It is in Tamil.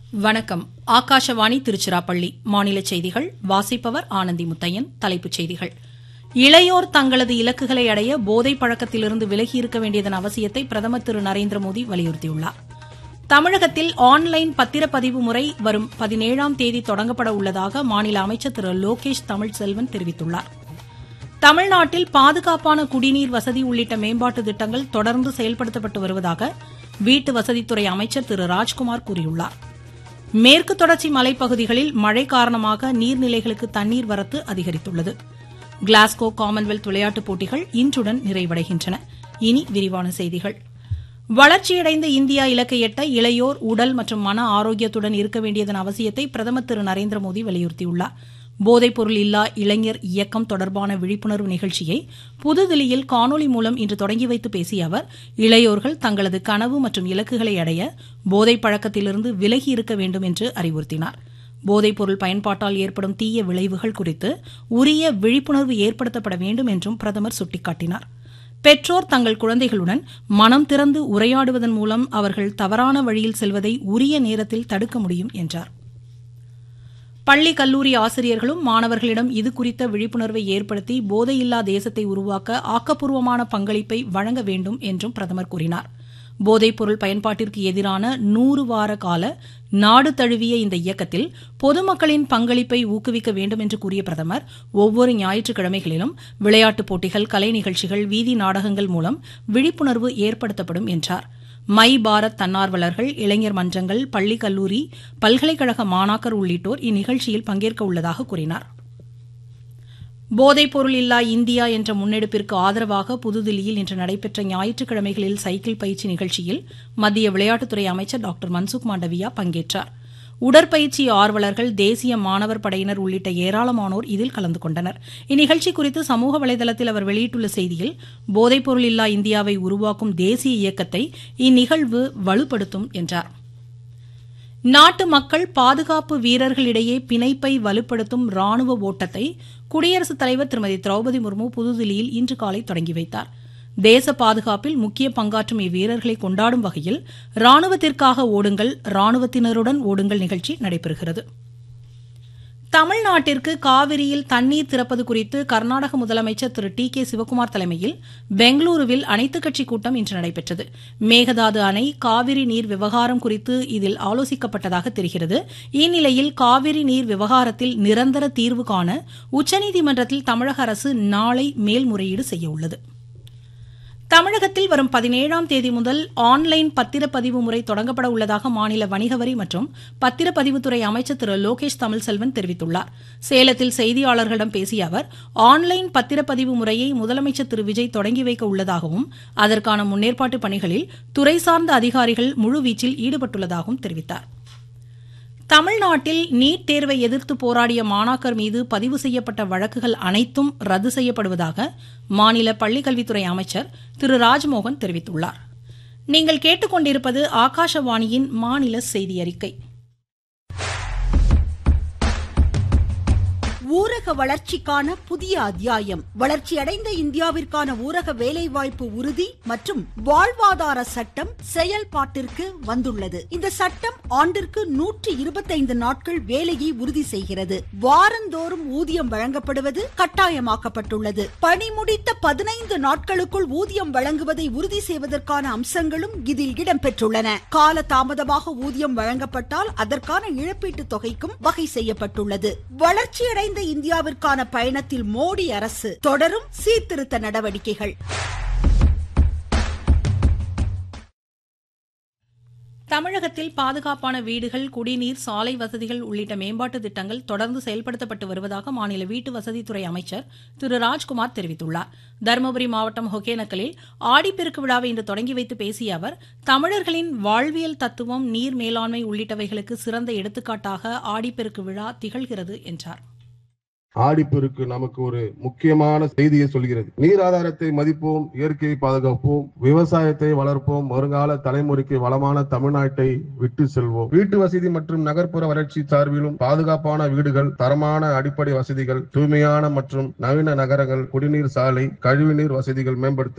வணக்கம் ஆகாஷவாணி திருச்சிராப்பள்ளி மாநில செய்திகள் வாசிப்பவர் ஆனந்தி முத்தையன் தலைப்புச் செய்திகள் இளையோர் தங்களது இலக்குகளை அடைய போதை பழக்கத்திலிருந்து விலகி இருக்க வேண்டியதன் அவசியத்தை பிரதமர் திரு நரேந்திர மோடி வலியுறுத்தியுள்ளார் தமிழகத்தில் ஆன்லைன் பத்திரப்பதிவு முறை வரும் பதினேழாம் தேதி தொடங்கப்பட உள்ளதாக மாநில அமைச்சர் திரு லோகேஷ் தமிழ்செல்வன் தெரிவித்துள்ளார் தமிழ்நாட்டில் பாதுகாப்பான குடிநீர் வசதி உள்ளிட்ட மேம்பாட்டு திட்டங்கள் தொடர்ந்து செயல்படுத்தப்பட்டு வருவதாக வீட்டு வசதித்துறை அமைச்சர் திரு ராஜ்குமார் கூறியுள்ளார் மேற்கு தொடர்ச்சி மலைப்பகுதிகளில் மழை காரணமாக நீர்நிலைகளுக்கு தண்ணீர் வரத்து அதிகரித்துள்ளது கிளாஸ்கோ காமன்வெல்த் விளையாட்டுப் போட்டிகள் இன்றுடன் நிறைவடைகின்றன இனி விரிவான செய்திகள் வளர்ச்சியடைந்த இந்தியா இலக்கை எட்ட இளையோர் உடல் மற்றும் மன ஆரோக்கியத்துடன் இருக்க வேண்டியதன் அவசியத்தை பிரதமர் திரு நரேந்திர மோடி வலியுறுத்தியுள்ளார் போதைப்பொருள் இல்லா இளைஞர் இயக்கம் தொடர்பான விழிப்புணர்வு நிகழ்ச்சியை புதுதில்லியில் காணொலி மூலம் இன்று தொடங்கி வைத்து பேசிய அவர் இளையோர்கள் தங்களது கனவு மற்றும் இலக்குகளை அடைய போதைப் பழக்கத்திலிருந்து விலகி இருக்க வேண்டும் என்று அறிவுறுத்தினார் போதைப்பொருள் பயன்பாட்டால் ஏற்படும் தீய விளைவுகள் குறித்து உரிய விழிப்புணர்வு ஏற்படுத்தப்பட வேண்டும் என்றும் பிரதமர் சுட்டிக்காட்டினார் பெற்றோர் தங்கள் குழந்தைகளுடன் மனம் திறந்து உரையாடுவதன் மூலம் அவர்கள் தவறான வழியில் செல்வதை உரிய நேரத்தில் தடுக்க முடியும் என்றார் பள்ளி கல்லூரி ஆசிரியர்களும் மாணவர்களிடம் இதுகுறித்த விழிப்புணர்வை ஏற்படுத்தி போதையில்லா தேசத்தை உருவாக்க ஆக்கப்பூர்வமான பங்களிப்பை வழங்க வேண்டும் என்றும் பிரதமர் கூறினார் போதைப்பொருள் பயன்பாட்டிற்கு எதிரான நூறு வார கால நாடு தழுவிய இந்த இயக்கத்தில் பொதுமக்களின் பங்களிப்பை ஊக்குவிக்க வேண்டும் என்று கூறிய பிரதமர் ஒவ்வொரு ஞாயிற்றுக்கிழமைகளிலும் விளையாட்டுப் போட்டிகள் கலை நிகழ்ச்சிகள் வீதி நாடகங்கள் மூலம் விழிப்புணர்வு ஏற்படுத்தப்படும் என்றார் மை பாரத் தன்னார்வலர்கள் இளைஞர் மன்றங்கள் பள்ளி கல்லூரி பல்கலைக்கழக மாணாக்கர் உள்ளிட்டோர் இந்நிகழ்ச்சியில் பங்கேற்க உள்ளதாக கூறினார் போதைப்பொருள் இல்லா இந்தியா என்ற முன்னெடுப்பிற்கு ஆதரவாக புதுதில்லியில் இன்று நடைபெற்ற ஞாயிற்றுக்கிழமைகளில் சைக்கிள் பயிற்சி நிகழ்ச்சியில் மத்திய விளையாட்டுத்துறை அமைச்சர் டாக்டர் மன்சுக் மாண்டவியா பங்கேற்றார் உடற்பயிற்சி ஆர்வலர்கள் தேசிய மாணவர் படையினர் உள்ளிட்ட ஏராளமானோர் இதில் கலந்து கொண்டனர் இந்நிகழ்ச்சி குறித்து சமூக வலைதளத்தில் அவர் வெளியிட்டுள்ள செய்தியில் போதைப்பொருள் இல்லா இந்தியாவை உருவாக்கும் தேசிய இயக்கத்தை இந்நிகழ்வு வலுப்படுத்தும் என்றார் நாட்டு மக்கள் பாதுகாப்பு வீரர்களிடையே பிணைப்பை வலுப்படுத்தும் ராணுவ ஓட்டத்தை குடியரசுத் தலைவர் திருமதி திரௌபதி முர்மு புதுதில்லியில் இன்று காலை தொடங்கி வைத்தார் தேச பாதுகாப்பில் முக்கிய பங்காற்றும் இவ்வீரர்களை கொண்டாடும் வகையில் ராணுவத்திற்காக ஓடுங்கள் ராணுவத்தினருடன் ஓடுங்கள் நிகழ்ச்சி நடைபெறுகிறது தமிழ்நாட்டிற்கு காவிரியில் தண்ணீர் திறப்பது குறித்து கர்நாடக முதலமைச்சர் திரு டி கே சிவக்குமார் தலைமையில் பெங்களூருவில் அனைத்துக் கட்சி கூட்டம் இன்று நடைபெற்றது மேகதாது அணை காவிரி நீர் விவகாரம் குறித்து இதில் ஆலோசிக்கப்பட்டதாக தெரிகிறது இந்நிலையில் காவிரி நீர் விவகாரத்தில் நிரந்தர தீர்வு காண உச்சநீதிமன்றத்தில் தமிழக அரசு நாளை மேல்முறையீடு செய்யவுள்ளது தமிழகத்தில் வரும் பதினேழாம் தேதி முதல் ஆன்லைன் பத்திரப்பதிவு முறை தொடங்கப்பட உள்ளதாக மாநில வணிக வரி மற்றும் பத்திரப்பதிவுத்துறை அமைச்சர் திரு லோகேஷ் தமிழ்செல்வன் தெரிவித்துள்ளார் சேலத்தில் செய்தியாளர்களிடம் பேசிய அவர் ஆன்லைன் பத்திரப்பதிவு முறையை முதலமைச்சர் திரு விஜய் தொடங்கி வைக்க உள்ளதாகவும் அதற்கான முன்னேற்பாட்டு பணிகளில் துறை சார்ந்த அதிகாரிகள் முழுவீச்சில் ஈடுபட்டுள்ளதாகவும் தெரிவித்தார் தமிழ்நாட்டில் நீட் தேர்வை எதிர்த்து போராடிய மாணாக்கர் மீது பதிவு செய்யப்பட்ட வழக்குகள் அனைத்தும் ரத்து செய்யப்படுவதாக மாநில பள்ளிக்கல்வித்துறை அமைச்சர் திரு ராஜ்மோகன் தெரிவித்துள்ளார் நீங்கள் கேட்டுக்கொண்டிருப்பது ஆகாஷவாணியின் மாநில செய்தி அறிக்கை ஊரக வளர்ச்சிக்கான புதிய அத்தியாயம் வளர்ச்சியடைந்த இந்தியாவிற்கான ஊரக வேலைவாய்ப்பு உறுதி மற்றும் வாழ்வாதார சட்டம் செயல்பாட்டிற்கு வந்துள்ளது இந்த சட்டம் ஆண்டிற்கு நூற்றி இருபத்தைந்து நாட்கள் வேலையை உறுதி செய்கிறது வாரந்தோறும் ஊதியம் வழங்கப்படுவது கட்டாயமாக்கப்பட்டுள்ளது பணி முடித்த பதினைந்து நாட்களுக்குள் ஊதியம் வழங்குவதை உறுதி செய்வதற்கான அம்சங்களும் இதில் இடம்பெற்றுள்ளன கால தாமதமாக ஊதியம் வழங்கப்பட்டால் அதற்கான இழப்பீட்டு தொகைக்கும் வகை செய்யப்பட்டுள்ளது வளர்ச்சியடைந்த இந்தியாவிற்கான பயணத்தில் மோடி அரசு தொடரும் சீர்திருத்த நடவடிக்கைகள் தமிழகத்தில் பாதுகாப்பான வீடுகள் குடிநீர் சாலை வசதிகள் உள்ளிட்ட மேம்பாட்டு திட்டங்கள் தொடர்ந்து செயல்படுத்தப்பட்டு வருவதாக மாநில வீட்டு வசதித்துறை அமைச்சர் திரு ராஜ்குமார் தெரிவித்துள்ளார் தருமபுரி மாவட்டம் ஒகேனக்கலில் ஆடிப்பெருக்கு விழாவை இன்று தொடங்கி வைத்து பேசிய அவர் தமிழர்களின் வாழ்வியல் தத்துவம் நீர் மேலாண்மை உள்ளிட்டவைகளுக்கு சிறந்த எடுத்துக்காட்டாக ஆடிப்பெருக்கு விழா திகழ்கிறது என்றார் ஆடிப்பெருக்கு நமக்கு ஒரு முக்கியமான செய்தியை சொல்கிறது நீர் ஆதாரத்தை மதிப்போம் இயற்கையை பாதுகாப்போம் விவசாயத்தை வளர்ப்போம் வருங்கால தலைமுறைக்கு வளமான தமிழ்நாட்டை விட்டு செல்வோம் வீட்டு வசதி மற்றும் நகர்ப்புற வளர்ச்சி சார்பிலும் பாதுகாப்பான வீடுகள் தரமான அடிப்படை வசதிகள் தூய்மையான மற்றும் நவீன நகரங்கள் குடிநீர் சாலை கழிவுநீர் வசதிகள் மேம்படுத்த